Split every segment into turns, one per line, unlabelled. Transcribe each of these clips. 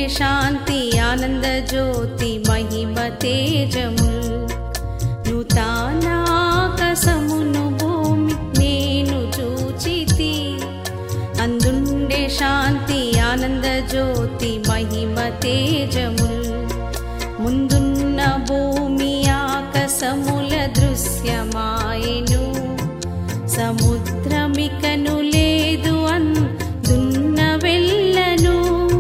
శాంతి ఆనంద జ్యోతి మహిమ తేజముల్ నూతనాకసమును భూమి నేను చూచితి అందుండే శాంతి ఆనంద జ్యోతి మహిమ తేజముల్ ముందున్న భూమి ఆకసముల దృశ్యమాయెను సముద్రమికను లేదు అందున్న వెళ్ళను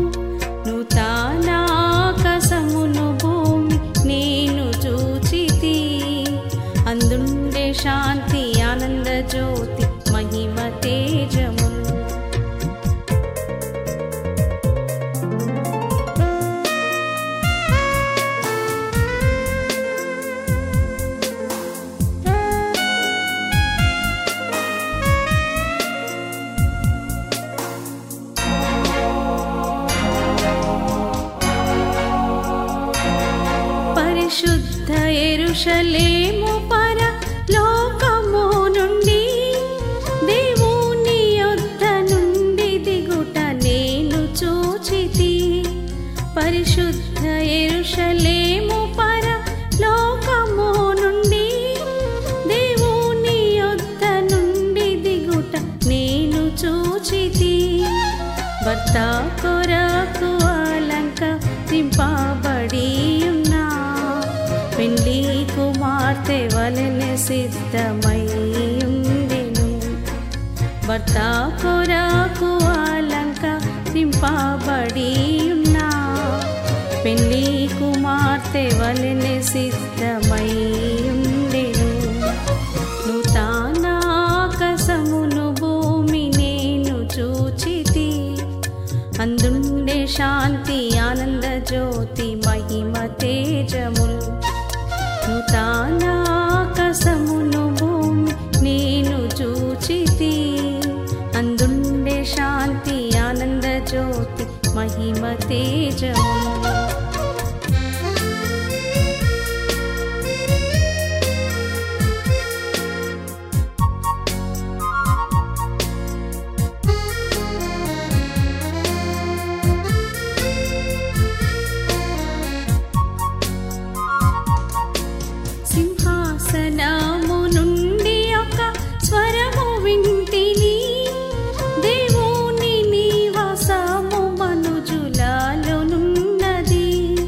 నూతనాకసమును భూమి నేను చూచితి అందుండే శాంతి ఆనంద జ్యోతి మహిమ తేజములు పరిశుద్ధ ఎరుషలేము పర లోకము నుండి దేవుని యొద్ద నుండి దిగుట నేను చూచితి పరిశుద్ధ ఎరుషలేము పర లోకము నుండి దేవుని యొద్ద నుండి దిగుట నేను చూచితి భర్త కొరకు అలంకరింపబడి ఉన్నా పెండ్లి కుమార్తె వలె సిద్ధమై ఉండెను భర్త కొరకు అలంకరింపబడి ఉన్నా పెళ్లి కుమార్తె వలె సిద్ధమై ఉండెను నూతనాకసమును భూమి నేను చూచితి అందుండే శాంతి ఆనంద జ్యోతి మహిమ తేజములు నూతనాకసమును భూమి నేను చూచితి అందుండే శాంతి ఆనంద జ్యోతి మహిమ తేజములు సింహాసనము నుండి ఒక స్వరము వింటిని దేవుని నివాసము మనుజులాలోనున్నది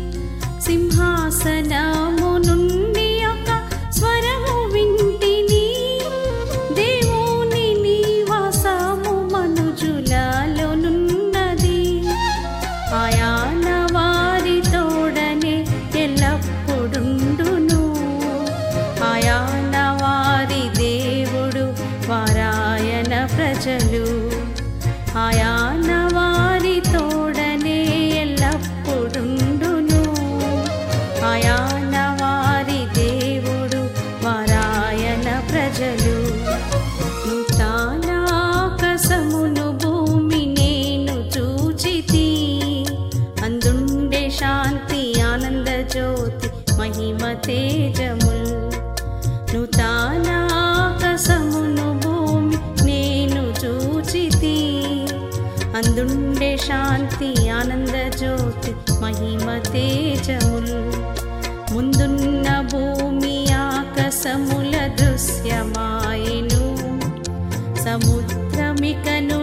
సింహాసనము నుండి ఒక స్వరము వింటిని దేవుని నివాసము మనుజులాలోనున్నది ఆయాన వారి తోడనే ఎల్లప్పుడుండును ఆయాన వారి దేవుడు వారాయన ప్రజలు ఆయాన వారి తోడనే ఎల్లప్పుడుండును ఆయాన వారి దేవుడు వారాయన ప్రజలు నూతనాకసమును భూమి నేను చూచితి అందుండే శాంతి ఆనంద జ్యోతి మహిమ తేజముల్ నూతనాకసమును భూమి నేను చూచితి అందుండే శాంతి ఆనంద జ్యోతి మహిమ తేజముల్ ముందున్న భూమి ఆకసముల దృశ్యమాయెను సముద్రమికను